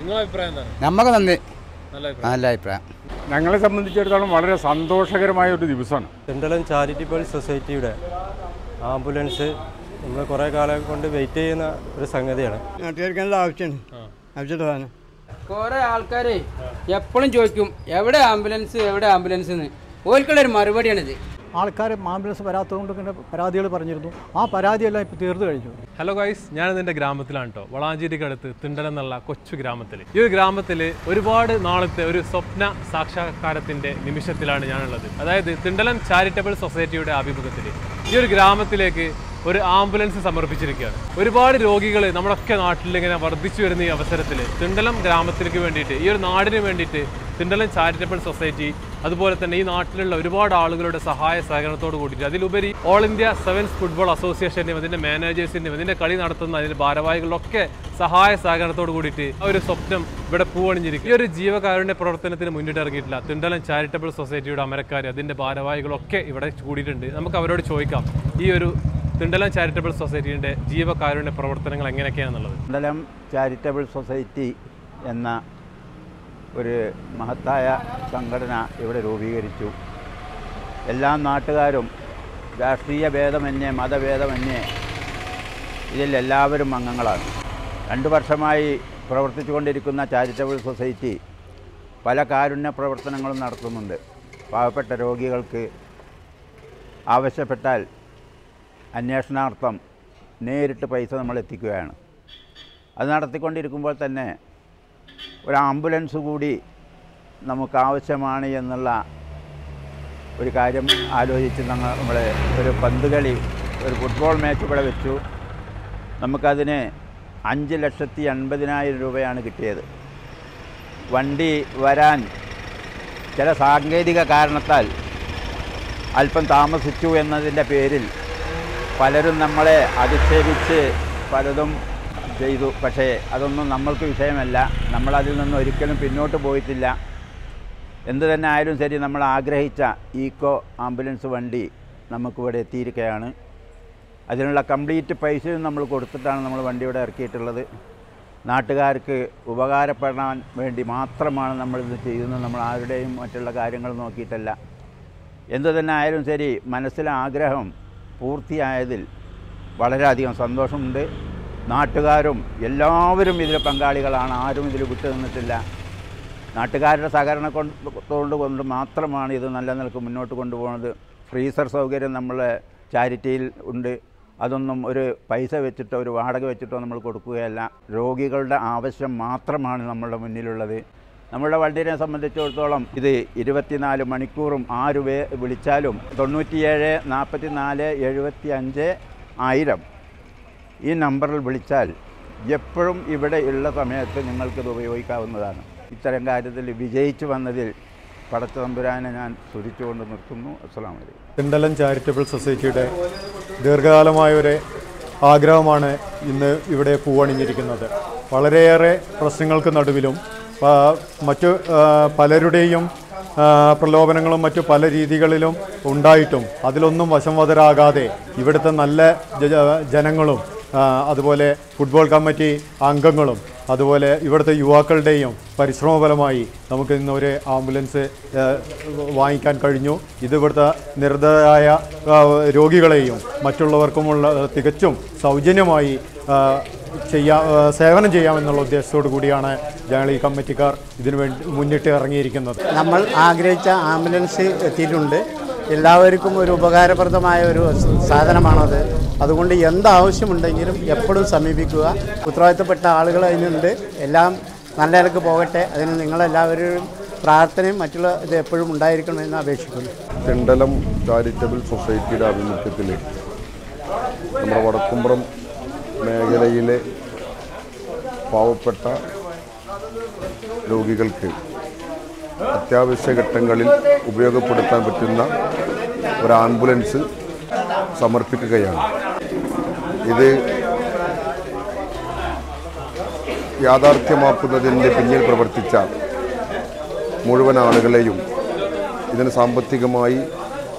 നിങ്ങളെ അഭിപ്രായം എന്താണ് നമുക്ക് നന്ദി നല്ല അഭിപ്രായം നല്ല അഭിപ്രായം ഞങ്ങളെ സംബന്ധിച്ചിടത്തോളം വളരെ സന്തോഷകരമായ ഒരു ദിവസമാണ് തിണ്ടലം ചാരിറ്റബിൾ സൊസൈറ്റിയുടെ ആംബുലൻസ് നമ്മൾ കുറേ കാലം കൊണ്ട് വെയിറ്റ് ചെയ്യുന്ന ഒരു സംഗതിയാണ് നാട്ടുകാർക്ക് നല്ല ആവശ്യമാണ് ആവശ്യമുള്ള സാധനം കുറെ ആൾക്കാരെ എപ്പോഴും ചോദിക്കും എവിടെ ആംബുലൻസ് എവിടെ ആംബുലൻസ് എന്ന് ഓൽക്കുള്ള ഒരു മറുപടിയാണിത് ആൾക്കാർ ആംബുലൻസ് വരാത്തതുകൊണ്ട് ഇങ്ങനെ പരാതികൾ പറഞ്ഞിരുന്നു ആ പരാതിയെല്ലാം ഇപ്പോൾ തീർന്നു കഴിഞ്ഞു ഹലോ ഗൈസ് ഞാൻ എൻ്റെ ഗ്രാമത്തിലാണ് കേട്ടോ വളാഞ്ചേരിക്കടുത്ത് തിണ്ടലം എന്നുള്ള കൊച്ചു ഗ്രാമത്തിൽ ഈ ഒരു ഗ്രാമത്തിൽ ഒരുപാട് നാളത്തെ ഒരു സ്വപ്ന സാക്ഷാത്കാരത്തിന്റെ നിമിഷത്തിലാണ് ഞാനുള്ളത് അതായത് തിണ്ടലം ചാരിറ്റബിൾ സൊസൈറ്റിയുടെ ആഭിമുഖ്യത്തിൽ ഈ ഒരു ഗ്രാമത്തിലേക്ക് ഒരു ആംബുലൻസ് സമർപ്പിച്ചിരിക്കുകയാണ് ഒരുപാട് രോഗികൾ നമ്മുടെയൊക്കെ നാട്ടിൽ ഇങ്ങനെ വർദ്ധിച്ചു വരുന്ന ഈ അവസരത്തിൽ തിണ്ടലം ഗ്രാമത്തിലേക്ക് വേണ്ടിയിട്ട് ഈ ഒരു നാടിന് വേണ്ടിയിട്ട് തിണ്ടലം ചാരിറ്റബിൾ സൊസൈറ്റി അതുപോലെ തന്നെ ഈ നാട്ടിലുള്ള ഒരുപാട് ആളുകളുടെ സഹായ സഹകരണത്തോട് കൂടിയിട്ട് അതിലുപരി ഓൾ ഇന്ത്യ സെവൻസ് ഫുട്ബോൾ അസോസിയേഷൻ്റെയും അതിൻ്റെ മാനേജേഴ്സിൻ്റെയും അതിൻ്റെ കളി നടത്തുന്ന അതിൻ്റെ ഭാരവാഹികളുടെ ഒക്കെ സഹായ സഹകരണത്തോട് കൂടിയിട്ട് ആ ഒരു സ്വപ്നം ഇവിടെ പൂവണിഞ്ഞിരിക്കും ഈ ഒരു ജീവകാരുണ്യ പ്രവർത്തനത്തിന് മുന്നിട്ട് ഇറങ്ങിയിട്ടില്ല തിണ്ടലം ചാരിറ്റബിൾ സൊസൈറ്റിയുടെ അമരക്കാർ അതിൻ്റെ ഭാരവാഹികളൊക്കെ ഇവിടെ കൂടിയിട്ടുണ്ട് നമുക്ക് അവരോട് ചോദിക്കാം ഈ ഒരു തിണ്ടലം ചാരിറ്റബിൾ സൊസൈറ്റിയുടെ ജീവകാരുണ്യ പ്രവർത്തനങ്ങൾ എങ്ങനെയൊക്കെയാണെന്നുള്ളത് മണ്ഡലം ചാരിറ്റബിൾ സൊസൈറ്റി എന്ന ഒരു മഹത്തായ സംഘടന ഇവിടെ രൂപീകരിച്ചു എല്ലാ നാട്ടുകാരും രാഷ്ട്രീയ ഭേദമന്യേ മതഭേദമന്യേ ഇതിൽ എല്ലാവരും അംഗങ്ങളാണ് രണ്ട് വർഷമായി പ്രവർത്തിച്ചു കൊണ്ടിരിക്കുന്ന ചാരിറ്റബിൾ സൊസൈറ്റി പല കാരുണ്യ പ്രവർത്തനങ്ങളും നടത്തുന്നുണ്ട് പാവപ്പെട്ട രോഗികൾക്ക് ആവശ്യപ്പെട്ടാൽ അന്വേഷണാർത്ഥം നേരിട്ട് പൈസ നമ്മൾ എത്തിക്കുകയാണ് അത് നടത്തിക്കൊണ്ടിരിക്കുമ്പോൾ തന്നെ ഒരു ആംബുലൻസ് കൂടി നമുക്ക് ആവശ്യമാണ് എന്നുള്ള ഒരു കാര്യം ആലോചിച്ച് ഞങ്ങൾ നമ്മൾ ഒരു പന്ത് കളി ഒരു ഫുട്ബോൾ മാച്ച് ഇവിടെ വെച്ചു നമുക്കതിന് അഞ്ച് ലക്ഷത്തി എൺപതിനായിരം രൂപയാണ് കിട്ടിയത് വണ്ടി വരാൻ ചില സാങ്കേതിക കാരണത്താൽ അല്പം താമസിച്ചു എന്നതിൻ്റെ പേരിൽ പലരും നമ്മളെ അധിക്ഷേപിച്ച് പലതും ചെയ്തു പക്ഷേ അതൊന്നും നമ്മൾക്ക് വിഷയമല്ല നമ്മളതിൽ നിന്ന് ഒരിക്കലും പിന്നോട്ട് പോയിട്ടില്ല എന്തു തന്നെ ആയാലും ശരി നമ്മൾ ആഗ്രഹിച്ച ഈക്കോ ആംബുലൻസ് വണ്ടി നമുക്കിവിടെ എത്തിയിരിക്കുകയാണ് അതിനുള്ള കംപ്ലീറ്റ് പൈസയും നമ്മൾ കൊടുത്തിട്ടാണ് നമ്മൾ വണ്ടി ഇവിടെ ഇറക്കിയിട്ടുള്ളത് നാട്ടുകാർക്ക് ഉപകാരപ്പെടാൻ വേണ്ടി മാത്രമാണ് നമ്മളിത് ചെയ്യുന്നത് നമ്മൾ ആരുടെയും മറ്റുള്ള കാര്യങ്ങൾ നോക്കിയിട്ടല്ല എന്തു തന്നെ ആയാലും ശരി മനസ്സിലെ ആഗ്രഹം പൂർത്തിയായതിൽ വളരെയധികം സന്തോഷമുണ്ട് നാട്ടുകാരും എല്ലാവരും ഇതിൽ പങ്കാളികളാണ് ആരും ഇതിൽ വിട്ടു നിന്നിട്ടില്ല നാട്ടുകാരുടെ സഹകരണ കൊണ്ട് കൊണ്ട് മാത്രമാണ് ഇത് നല്ല നിലക്ക് മുന്നോട്ട് കൊണ്ടുപോകുന്നത് ഫ്രീസർ സൗകര്യം നമ്മളെ ചാരിറ്റിയിൽ ഉണ്ട് അതൊന്നും ഒരു പൈസ വെച്ചിട്ടോ ഒരു വാടക വെച്ചിട്ടോ നമ്മൾ കൊടുക്കുകയല്ല രോഗികളുടെ ആവശ്യം മാത്രമാണ് നമ്മളുടെ മുന്നിലുള്ളത് നമ്മളുടെ വണ്ടിനെ സംബന്ധിച്ചിടത്തോളം ഇത് ഇരുപത്തിനാല് മണിക്കൂറും ആര് വേ വിളിച്ചാലും തൊണ്ണൂറ്റിയേഴ് നാൽപ്പത്തി നാല് എഴുപത്തി അഞ്ച് ആയിരം ഈ നമ്പറിൽ വിളിച്ചാൽ എപ്പോഴും ഇവിടെ ഉള്ള സമയത്ത് നിങ്ങൾക്കിത് ഉപയോഗിക്കാവുന്നതാണ് ഇത്തരം കാര്യത്തിൽ വിജയിച്ചു വന്നതിൽ പടച്ച തമ്പുരാനെ ഞാൻ സ്തുതിച്ചുകൊണ്ട് നിർത്തുന്നു അസ്സാം വലൈക്കും തിണ്ടലം ചാരിറ്റബിൾ സൊസൈറ്റിയുടെ ദീർഘകാലമായ ഒരു ആഗ്രഹമാണ് ഇന്ന് ഇവിടെ പൂവണിഞ്ഞിരിക്കുന്നത് വളരെയേറെ പ്രശ്നങ്ങൾക്ക് നടുവിലും ആ, മറ്റു ആ, പലരുടെയും ആ, പ്രലോഭനങ്ങളും മറ്റു പല രീതികളിലും ഉണ്ടായിട്ടും അതിലൊന്നും വശംവതരാകാതെ ഇവിടുത്തെ നല്ല ജ- ജനങ്ങളും ആ, അതുപോലെ ഫുട്ബോൾ കമ്മിറ്റി അംഗങ്ങളും അതുപോലെ ഇവിടുത്തെ യുവാക്കളുടെയും പരിശ്രമഫലമായി നമുക്ക് ഇന്ന് ഒരു ആംബുലൻസ് ആ, വാങ്ങിക്കാൻ കഴിഞ്ഞു ഇത് ഇവിടുത്തെ നിർദ്ധരായ ആ, രോഗികളെയും മറ്റുള്ളവർക്കുമുള്ള തികച്ചും സൗജന്യമായി ആ, ചെയ്യാ ആ, സേവനം ചെയ്യാമെന്നുള്ള ഉദ്ദേശത്തോടു കൂടിയാണ് ഞങ്ങൾ ഈ കമ്മിറ്റിക്കാർ ഇതിനു വേണ്ടി മുന്നിട്ട് ഇറങ്ങിയിരിക്കുന്നത് നമ്മൾ ആഗ്രഹിച്ച ആംബുലൻസ് എത്തിയിട്ടുണ്ട് എല്ലാവർക്കും ഒരു ഉപകാരപ്രദമായ ഒരു സാധനമാണത് അതുകൊണ്ട് എന്താവശ്യമുണ്ടെങ്കിലും എപ്പോഴും സമീപിക്കുക ഉത്തരവാദിത്തപ്പെട്ട ആളുകൾ അതിനുണ്ട് എല്ലാം നല്ല നിലക്ക് പോകട്ടെ അതിന് നിങ്ങളെല്ലാവരും പ്രാർത്ഥനയും മറ്റുള്ള ഇത് എപ്പോഴും ഉണ്ടായിരിക്കണമെന്ന് അപേക്ഷിക്കുന്നു തെണ്ടലം ചാരിറ്റബിൾ സൊസൈറ്റിയുടെ ആഭിമുഖ്യത്തിൽ നമ്മുടെ വടക്കുംപുറം മേഖലയിലെ പാവപ്പെട്ട രോഗികൾക്ക് അത്യാവശ്യ ഘട്ടങ്ങളിൽ ഉപയോഗപ്പെടുത്താൻ പറ്റുന്ന ഒരു ആംബുലൻസ് സമർപ്പിക്കുകയാണ് ഇത് യാഥാർത്ഥ്യമാക്കുന്നതിൻ്റെ പിന്നിൽ പ്രവർത്തിച്ച മുഴുവൻ ആളുകളെയും ഇതിന് സാമ്പത്തികമായി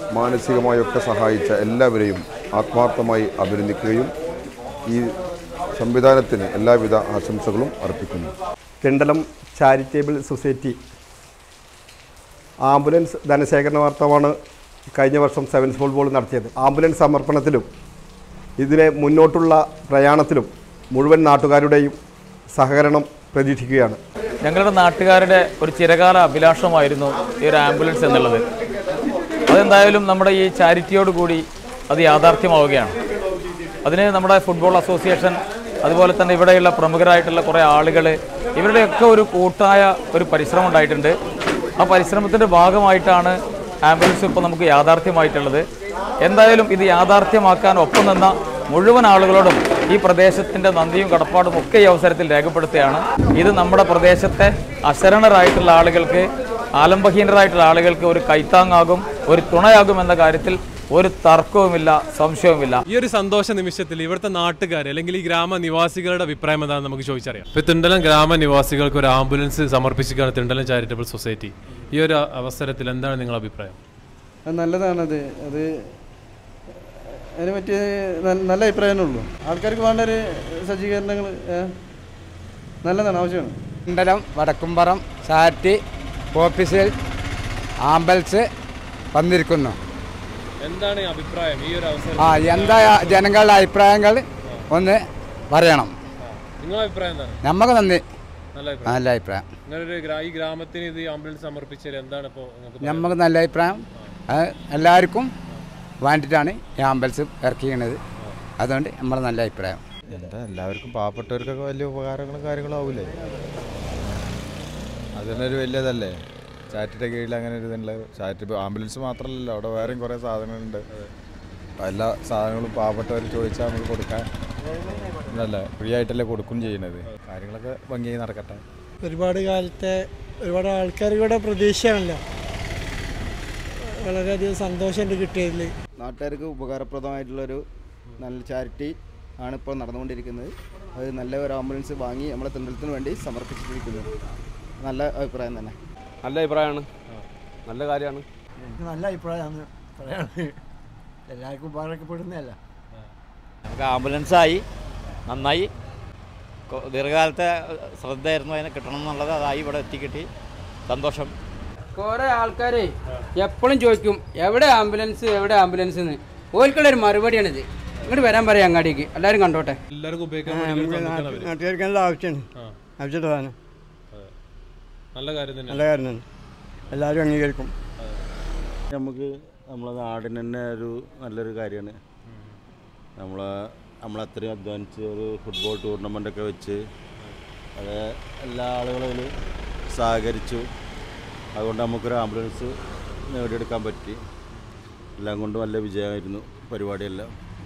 മാനസികമായൊക്കെ സഹായിച്ച എല്ലാവരെയും ആത്മാർത്ഥമായി അഭിനന്ദിക്കുകയും ഈ സംവിധാനത്തിന് എല്ലാവിധ ആശംസകളും അർപ്പിക്കുന്നു തിണ്ടലം ചാരിറ്റബിൾ സൊസൈറ്റി ആംബുലൻസ് ധനശേഖരണ വാർത്തമാണ് കഴിഞ്ഞ വർഷം സെവൻസ് ഫുട്ബോൾ നടത്തിയത് ആംബുലൻസ് സമർപ്പണത്തിലും ഇതിലെ മുന്നോട്ടുള്ള പ്രയാണത്തിലും മുഴുവൻ നാട്ടുകാരുടെയും സഹകരണം പ്രതീക്ഷിക്കുകയാണ് ഞങ്ങളുടെ നാട്ടുകാരുടെ ഒരു ചിരകാല അഭിലാഷമായിരുന്നു ഈ ഒരു ആംബുലൻസ് എന്നുള്ളത് അതെന്തായാലും നമ്മുടെ ഈ ചാരിറ്റിയോട് കൂടി അത് യാഥാർത്ഥ്യമാവുകയാണ് അതിന് നമ്മുടെ ഫുട്ബോൾ അസോസിയേഷൻ അതുപോലെ തന്നെ ഇവിടെയുള്ള പ്രമുഖരായിട്ടുള്ള കുറേ ആളുകൾ ഇവരുടെയൊക്കെ ഒരു കൂട്ടായ ഒരു പരിശ്രമം ഉണ്ടായിട്ടുണ്ട് ആ പരിശ്രമത്തിൻ്റെ ഭാഗമായിട്ടാണ് ആംബുലൻസ് ഇപ്പോൾ നമുക്ക് യാഥാർത്ഥ്യമായിട്ടുള്ളത് എന്തായാലും ഇത് യാഥാർത്ഥ്യമാക്കാൻ ഒപ്പം നിന്ന മുഴുവൻ ആളുകളോടും ഈ പ്രദേശത്തിൻ്റെ നന്ദിയും കടപ്പാടും ഒക്കെ ഈ അവസരത്തിൽ രേഖപ്പെടുത്തുകയാണ് ഇത് നമ്മുടെ പ്രദേശത്തെ അശരണരായിട്ടുള്ള ആളുകൾക്ക് ആലംബഹീനരായിട്ടുള്ള ആളുകൾക്ക് ഒരു കൈത്താങ്ങാകും ഒരു തുണയാകും എന്ന കാര്യത്തിൽ ഒരു തർക്കവുമില്ല സംശയവുമില്ല ഈ ഒരു സന്തോഷ നിമിഷത്തിൽ ഇവിടുത്തെ നാട്ടുകാർ അല്ലെങ്കിൽ ഈ ഗ്രാമ നിവാസികളുടെ അഭിപ്രായം എന്താണെന്ന് നമുക്ക് ചോദിച്ചറിയാം ഇപ്പൊ തിണ്ടലം ഗ്രാമ നിവാസികൾക്ക് ഒരു ആംബുലൻസ് സമർപ്പിച്ചിരിക്കുകയാണ് തിണ്ടലം ചാരിറ്റബിൾ സൊസൈറ്റി ഈ ഒരു അവസരത്തിൽ എന്താണ് നിങ്ങളുടെ അഭിപ്രായം അത് നല്ലതാണത് അത് അതിനെ പറ്റിയ നല്ല- നല്ല അഭിപ്രായമേ ഉള്ളൂ ആൾക്കാർക്ക് വേണ്ട ഒരു സജ്ജീകരണങ്ങൾ നല്ലതാണ് ആവശ്യമാണ് മണ്ഡലം വടക്കുംപുറം ചാറ്റി ഓഫീസിൽ ആംബുലൻസ് വന്നിരിക്കുന്നു എന്താണ് ഈ അഭിപ്രായം ഈ ഒരു അവസരം ആ എന്താ ജനങ്ങളുടെ അഭിപ്രായങ്ങൾ ഒന്ന് പറയണം നിങ്ങളുടെ അഭിപ്രായം എന്താണ് നമുക്ക് നന്ദി നല്ല അഭിപ്രായം നല്ല അഭിപ്രായം നിങ്ങളൊരു ഗ്രാ- ഈ ഗ്രാമത്തിന് ഇത് ആംബുലൻസ് സമർപ്പിച്ചത് എന്താണ് ഇപ്പോൾ നിങ്ങൾക്ക് നമുക്ക് നല്ല അഭിപ്രായം അത് എല്ലാവർക്കും വേണ്ടിയിട്ടാണ് ഈ ആംബുലൻസ് ഇറക്കിയത് അതുകൊണ്ട് നമ്മൾ നല്ല അഭിപ്രായം എന്താ എല്ലാവർക്കും പാവപ്പെട്ടവർക്കൊക്കെ വലിയ ഉപകാരങ്ങളും കാര്യങ്ങളും ആവൂലേ അതിനൊരു വലിയതല്ലേ ചാറ്റിൻ്റെ കീഴിൽ അങ്ങനെ ഒരു ഇതുണ്ട് ചാറ്റ് ഇപ്പോൾ ആംബുലൻസ് മാത്രമല്ലല്ലോ അവിടെ വേറെയും കുറേ സാധനങ്ങളുണ്ട് അപ്പോൾ എല്ലാ സാധനങ്ങളും പാവപ്പെട്ടവർ ചോദിച്ചാൽ നമുക്ക് കൊടുക്കാൻ ഇതല്ല ഫ്രീ ആയിട്ടല്ലേ കൊടുക്കും ചെയ്യുന്നത് കാര്യങ്ങളൊക്കെ ഭംഗിയായി നടക്കട്ടെ ഒരുപാട് കാലത്തെ ഒരുപാട് ആൾക്കാരുടെ പ്രതീക്ഷയാണല്ലോ വളരെയധികം സന്തോഷമുണ്ട് കിട്ടിയതിൽ നാട്ടുകാർക്ക് ഉപകാരപ്രദമായിട്ടുള്ളൊരു നല്ല ചാരിറ്റി ആണ് ഇപ്പോൾ നടന്നുകൊണ്ടിരിക്കുന്നത് അത് നല്ല ഒരു ആംബുലൻസ് വാങ്ങി നമ്മളെ തിണ്ടലത്തിന് വേണ്ടി സമർപ്പിച്ചിട്ടിരിക്കുന്നു നല്ല അഭിപ്രായം തന്നെ നല്ല അഭിപ്രായമാണ് നല്ല കാര്യമാണ് എനിക്ക് നല്ല അഭിപ്രായമാണ് പറയാനുള്ളത് എല്ലാവർക്കും ഉപകാരപ്പെടുന്നതല്ല നമുക്ക് ആംബുലൻസായി നന്നായി കൊ- ദീർഘകാലത്തെ ശ്രദ്ധയായിരുന്നു അതിനെ കിട്ടണം എന്നുള്ളത് അതായി ഇവിടെ എത്തിക്കിട്ടി സന്തോഷം കുറേ ആൾക്കാരെ എപ്പോഴും ചോദിക്കും എവിടെ ആംബുലൻസ് എവിടെ ആംബുലൻസ് എന്ന് ഓൽക്കുള്ള ഒരു മറുപടിയാണിത് ഇങ്ങോട്ട് വരാൻ പറയാം അങ്ങാടിക്ക് എല്ലാവരും കണ്ടോട്ടെ എല്ലാവർക്കും ഉപയോഗിക്കാൻ ആ, വേണ്ടി നമുക്ക് തന്നിട്ടാണ് നാട്ട്- അവര്. നാട്ടുകാർക്ക് നല്ല ആവശ്യമാണ് ആ. ആവശ്യമുള്ളതാണ് അതെ. നല്ല കാര്യം തന്നെ നല്ല കാര്യം തന്നെ എല്ലാവരും അംഗീകരിക്കും നമുക്ക് നമ്മളെ നാടിന് തന്നെ ഒരു നല്ലൊരു കാര്യമാണ് നമ്മളെ നമ്മളത്രയും അധ്വാനിച്ച് ഒരു ഫുട്ബോൾ ടൂർണമെൻ്റൊക്കെ വെച്ച് അത് എല്ലാ ആളുകളും സഹകരിച്ചു അതുകൊണ്ട് നമുക്കൊരു ആംബുലൻസ് നേടിയെടുക്കാൻ പറ്റി എല്ലാം കൊണ്ടും നല്ല വിജയമായിരുന്നു പരിപാടിയെല്ലാം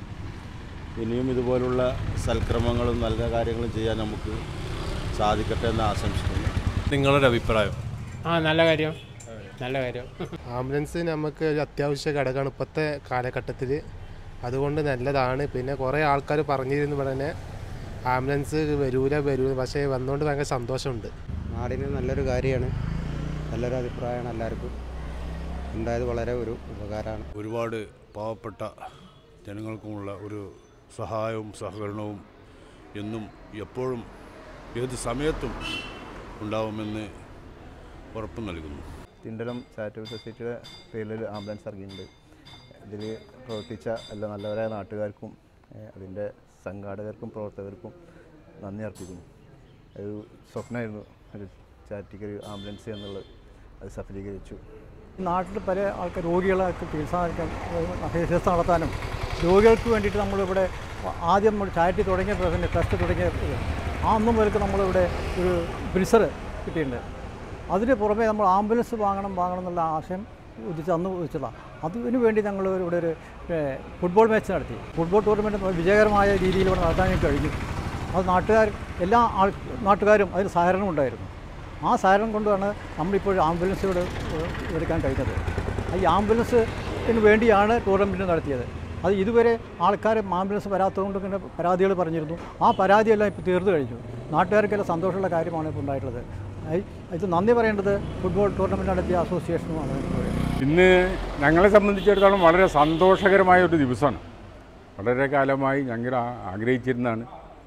ഇനിയും ഇതുപോലുള്ള സൽക്രമങ്ങളും നല്ല കാര്യങ്ങളും ചെയ്യാൻ നമുക്ക് സാധിക്കട്ടെ എന്ന് ആശംസിക്കുന്നു നിങ്ങളുടെ അഭിപ്രായം ആ നല്ല കാര്യം നല്ല കാര്യം ആംബുലൻസ് നമുക്ക് ഒരു അത്യാവശ്യ ഘടകമാണ് ഇപ്പോഴത്തെ കാലഘട്ടത്തിൽ അതുകൊണ്ട് നല്ലതാണ് പിന്നെ കുറേ ആൾക്കാർ പറഞ്ഞിരുന്നു ഇവിടെ തന്നെ ആംബുലൻസ് വരൂല വരൂല പക്ഷേ വന്നുകൊണ്ട് ഭയങ്കര സന്തോഷമുണ്ട് നാടിന് നല്ലൊരു കാര്യമാണ് നല്ലൊരു അഭിപ്രായമാണ് എല്ലാവർക്കും ഉണ്ടായത് വളരെ ഒരു ഉപകാരമാണ് ഒരുപാട് പാവപ്പെട്ട ജനങ്ങൾക്കുമുള്ള ഒരു സഹായവും സഹകരണവും എന്നും എപ്പോഴും ഏത് സമയത്തും ഉണ്ടാവുമെന്ന് ഉറപ്പ് നൽകുന്നു തിണ്ടലം ചാരിറ്റബിൾ സൊസൈറ്റിയുടെ പേരിൽ ആംബുലൻസ് ഇറങ്ങിയിട്ടുണ്ട് ഇതിൽ പ്രവർത്തിച്ച എല്ലാ നല്ലവരായ നാട്ടുകാർക്കും ഏഹ്, അതിൻ്റെ സംഘാടകർക്കും പ്രവർത്തകർക്കും നന്ദി അർപ്പിക്കുന്നു ഒരു സ്വപ്നമായിരുന്നു ഒരു ചാരിറ്റിക്ക് ഒരു ആംബുലൻസ് എന്നുള്ളത് അത് സഫലീകരിച്ചു നാട്ടിൽ പല ആൾക്കാർ രോഗികളൊക്കെ ചികിത്സ ചികിത്സ നടത്താനും രോഗികൾക്ക് വേണ്ടിയിട്ട് നമ്മളിവിടെ ആദ്യം നമ്മൾ ചാരിറ്റി തുടങ്ങിയപ്പോൾ തന്നെ ട്രസ്റ്റ് തുടങ്ങിയ ആ അന്നും മുതൽക്ക് നമ്മളിവിടെ ഒരു ബ്രിസർ കിട്ടിയിട്ടുണ്ട് അതിന് പുറമെ നമ്മൾ ആംബുലൻസ് വാങ്ങണം വാങ്ങണം എന്നുള്ള ആശയം ഉദിച്ച് അന്ന് ഉദിച്ചതാണ് അതിനു വേണ്ടി ഞങ്ങൾ ഒരു- ഇവിടെ ഒരു ഏഹ്, ഫുട്ബോൾ മാച്ച് നടത്തി ഫുട്ബോൾ ടൂർണമെൻറ്റ് വിജയകരമായ രീതിയിൽ ഇവിടെ നടത്താൻ വേണ്ടി കഴിഞ്ഞു അത് നാട്ടുകാർ എല്ലാ ആൾ നാട്ടുകാരും അതിന് സഹകരണം ഉണ്ടായിരുന്നു ആ സഹകരണം കൊണ്ടാണ് നമ്മളിപ്പോൾ ആംബുലൻസ് ഇവിടെ ഏഹ്, എടുക്കാൻ കഴിഞ്ഞത് ഈ ആംബുലൻസിന് വേണ്ടിയാണ് ടൂർണമെൻറ്റ് നടത്തിയത് അത് ഇതുവരെ ആൾക്കാർ ആംബുലൻസ് വരാത്തതുകൊണ്ട് ഇങ്ങനെ പരാതികൾ പറഞ്ഞിരുന്നു ആ പരാതിയെല്ലാം ഇപ്പോൾ തീർന്നു കഴിഞ്ഞു നാട്ടുകാർക്കെല്ലാം സന്തോഷമുള്ള കാര്യമാണ് ഇപ്പോൾ ഉണ്ടായിട്ടുള്ളത് ഐ- ഇത് നന്ദി പറയേണ്ടത് ഫുട്ബോൾ ടൂർണമെൻറ്റ് നടത്തിയ അസോസിയേഷനുമാണ് ഇന്ന് ഞങ്ങളെ സംബന്ധിച്ചിടത്തോളം വളരെ സന്തോഷകരമായ ഒരു ദിവസമാണ് വളരെ കാലമായി ഞങ്ങൾ ആ- ആഗ്രഹിച്ചിരുന്നതാണ്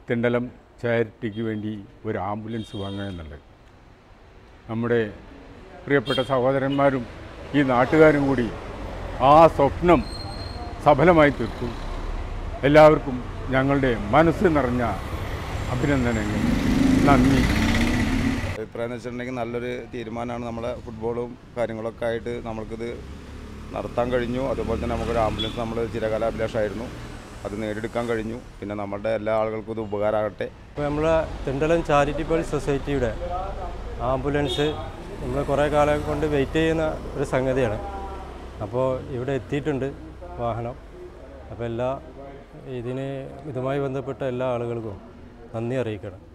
തിണ്ടലം ചാരിറ്റിക്ക് വേണ്ടി ഒരു ആംബുലൻസ് വാങ്ങുക എന്നുള്ളത് നമ്മുടെ പ്രിയപ്പെട്ട സഹോദരന്മാരും ഈ നാട്ടുകാരും കൂടി ആ സ്വപ്നം സഫലമായി തീർത്തു എല്ലാവർക്കും ഞങ്ങളുടെ മനസ്സ് നിറഞ്ഞ അഭിനന്ദനങ്ങൾ നന്ദി അഭിപ്രായം എന്ന് വെച്ചിട്ടുണ്ടെങ്കിൽ നല്ലൊരു തീരുമാനമാണ് നമ്മളെ ഫുട്ബോളും കാര്യങ്ങളൊക്കെ ആയിട്ട് നമ്മൾക്കിത് നടത്താൻ കഴിഞ്ഞു അതുപോലെ തന്നെ നമുക്കൊരു ആംബുലൻസ് നമ്മൾ ചിരകാലാഭിലാഷമായിരുന്നു അത് നേടിയെടുക്കാൻ കഴിഞ്ഞു പിന്നെ നമ്മുടെ എല്ലാ ആളുകൾക്കും ഇത് ഉപകാരമാകട്ടെ ഇപ്പോൾ നമ്മളെ തിണ്ടലം ചാരിറ്റബിൾ സൊസൈറ്റിയുടെ ആംബുലൻസ് നമ്മൾ കുറേ കാലം കൊണ്ട് വെയിറ്റ് ചെയ്യുന്ന ഒരു സംഗതിയാണ് അപ്പോൾ ഇവിടെ എത്തിയിട്ടുണ്ട് വാഹനം അപ്പോൾ എല്ലാ ഇതിന് ഇതുമായി ബന്ധപ്പെട്ട എല്ലാ ആളുകൾക്കും നന്ദി അറിയിക്കണം